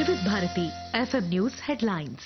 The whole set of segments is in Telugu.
వివిధ Bharati FM news headlines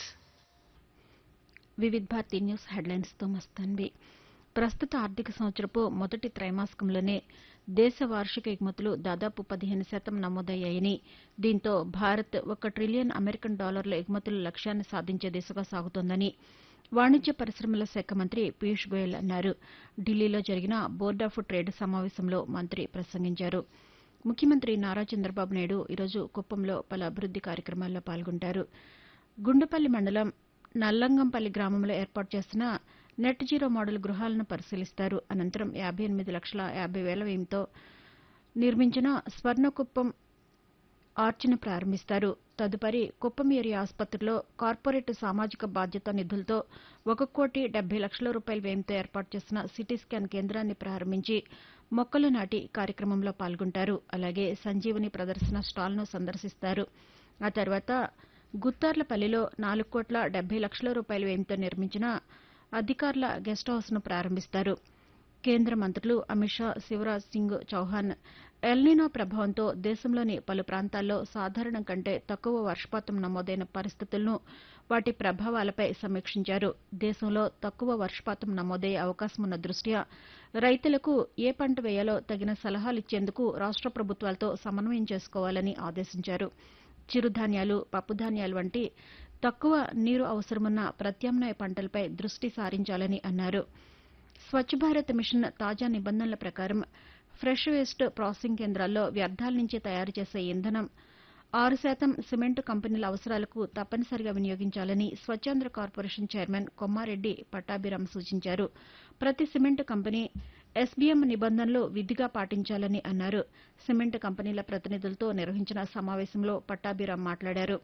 Vividh Bharati news హెడ్లైన్స్తో మస్తాన్వి ప్రస్తుత ఆర్థిక సంవత్సరపు మొదటి త్రైమాసికంలోనే దేశ వార్షిక ఎగుమతులు దాదాపు పదిహేను శాతం నమోదయ్యాయని దీంతో భారత్ ఒక ట్రిలియన్ అమెరికన్ డాలర్ల ఎగుమతుల లక్ష్యాన్ని సాధించే దిశగా సాగుతోందని వాణిజ్య పరిశ్రమల శాఖ మంత్రి పీయూష్ గోయల్ అన్నారు ఢిల్లీలో జరిగిన బోర్డ్ ఆఫ్ ట్రేడ్ సమావేశంలో మంత్రి ప్రసంగించారు ముఖ్యమంత్రి నారా చంద్రబాబు నాయుడు ఈరోజు కుప్పంలో పలు అభివృద్ది కార్యక్రమాల్లో పాల్గొంటారు గుండుపల్లి మండలం నల్లంగంపల్లి గ్రామంలో ఏర్పాటు చేసిన నెట్ జీరో మోడల్ గృహాలను పరిశీలిస్తారు అనంతరం యాబై ఎనిమిది లక్షల యాబై వేల వ్యయంతో నిర్మించిన స్వర్ణకుప్పం ఆర్చిని ప్రారంభిస్తారు తదుపరి కుప్పం ఏరియా ఆసుపత్రిలో కార్పొరేట్ సామాజిక బాధ్యత నిధులతో ఒక కోటి డెబ్బై లక్షల రూపాయల వ్యయంతో ఏర్పాటు చేసిన సిటీ స్కాన్ కేంద్రాన్ని ప్రారంభించి మొక్కలు నాటి కార్యక్రమంలో పాల్గొంటారు అలాగే సంజీవని ప్రదర్శన స్టాల్ను సందర్శిస్తారు ఆ తర్వాత గుత్తార్లపల్లిలో నాలుగు కోట్ల డెబ్బై లక్షల రూపాయల వ్యయంతో నిర్మించిన అధికారుల గెస్ట్ హౌస్ను ప్రారంభిస్తారు కేంద్ర మంత్రులు అమిత్ షా శివరాజ్ సింగ్ చౌహాన్ ఎల్నినో ప్రభావంతో దేశంలోని పలు ప్రాంతాల్లో సాధారణం కంటే తక్కువ వర్షపాతం నమోదైన పరిస్థితులను వాటి ప్రభావాలపై సమీక్షించారు దేశంలో తక్కువ వర్షపాతం నమోదయ్యే అవకాశం ఉన్న దృష్ట్యా రైతులకు ఏ పంట వేయాలో తగిన సలహాలిచ్చేందుకు రాష్ట ప్రభుత్వాలతో సమన్వయం చేసుకోవాలని ఆదేశించారు చిరుధాన్యాలు పప్పుధాన్యాలు వంటి తక్కువ నీరు అవసరమున్న ప్రత్యామ్నాయ పంటలపై దృష్టి సారించాలని అన్నారు స్వచ్ఛ భారత్ మిషన్ తాజా నిబంధనల ప్రకారం ఫ్రెష్ వేస్ట్ ప్రాసెసింగ్ కేంద్రాల్లో వ్యర్థాల నుంచి తయారు చేసే ఇంధనం ఆరు శాతం సిమెంటు కంపెనీల అవసరాలకు తప్పనిసరిగా వినియోగించాలని స్వచ్ఛాంధ్ర కార్పొరేషన్ చైర్మన్ కొమ్మారెడ్డి పట్టాభిరామ్ సూచించారు ప్రతి సిమెంటు కంపెనీ ఎస్బీఎం నిబంధనలు విధిగా పాటించాలని అన్నారు సిమెంటు కంపెనీల ప్రతినిధులతో నిర్వహించిన సమావేశంలో పట్టాభిరామ్ మాట్లాడారు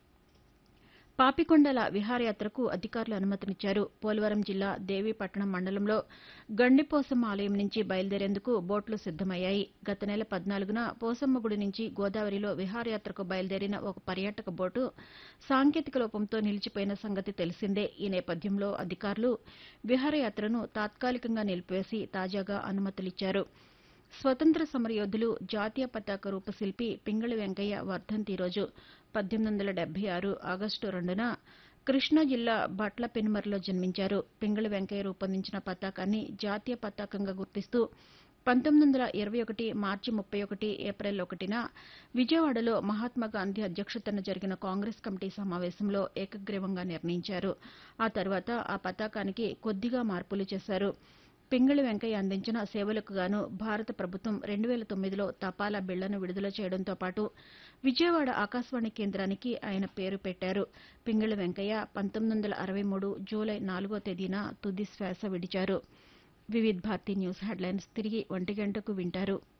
పాపికొండల విహారయాత్రకు అధికారులు అనుమతినిచ్చారు పోలవరం జిల్లా దేవీపట్నం మండలంలో గండిపోసమ్మ ఆలయం నుంచి బయలుదేరేందుకు బోట్లు సిద్దమయ్యాయి గత నెల పద్నాలుగున పోసమ్మ గుడి నుంచి గోదావరిలో విహారయాత్రకు బయలుదేరిన ఒక పర్యాటక బోటు సాంకేతిక లోపంతో నిలిచిపోయిన సంగతి తెలిసిందే ఈ నేపథ్యంలో అధికారులు విహారయాత్రను తాత్కాలికంగా నిలిపివేసి తాజాగా అనుమతులిచ్చారు స్వతంత్ర సమరయోధులు జాతీయ పతాక రూపశిల్పి పింగళి వెంకయ్య వర్ధంతి రోజు పద్దెనిమిది వందల డెబ్బై ఆరు ఆగస్టు రెండున కృష్ణా జిల్లా బట్ల పెనుమర్లో జన్మించారు పింగళి వెంకయ్య రూపొందించిన పతాకాన్ని జాతీయ పతాకంగా గుర్తిస్తూ పంతొమ్మిది వందల ఇరవై ఒకటి మార్చి ముప్పై ఒకటి ఏప్రిల్ ఒకటిన విజయవాడలో మహాత్మాగాంధీ అధ్యక్షతన జరిగిన కాంగ్రెస్ కమిటీ సమావేశంలో ఏకగ్రీవంగా నిర్ణయించారు ఆ తర్వాత ఆ పతాకానికి కొద్దిగా మార్పులు చేశారు పింగళి వెంకయ్య అందించిన సేవలకు గాను భారత ప్రభుత్వం రెండు వేల తొమ్మిదిలో తపాలా బిళ్లను విడుదల చేయడంతో పాటు విజయవాడ ఆకాశవాణి కేంద్రానికి ఆయన పేరు పెట్టారు పింగళి వెంకయ్య పంతొమ్మిది వందల అరవై మూడు జూలై నాలుగో తేదీన తుది శ్వాస విడిచారు వివిధ్ భారతి న్యూస్ హెడ్లైన్స్ తిరిగి ఒంటి గంటకు వింటారు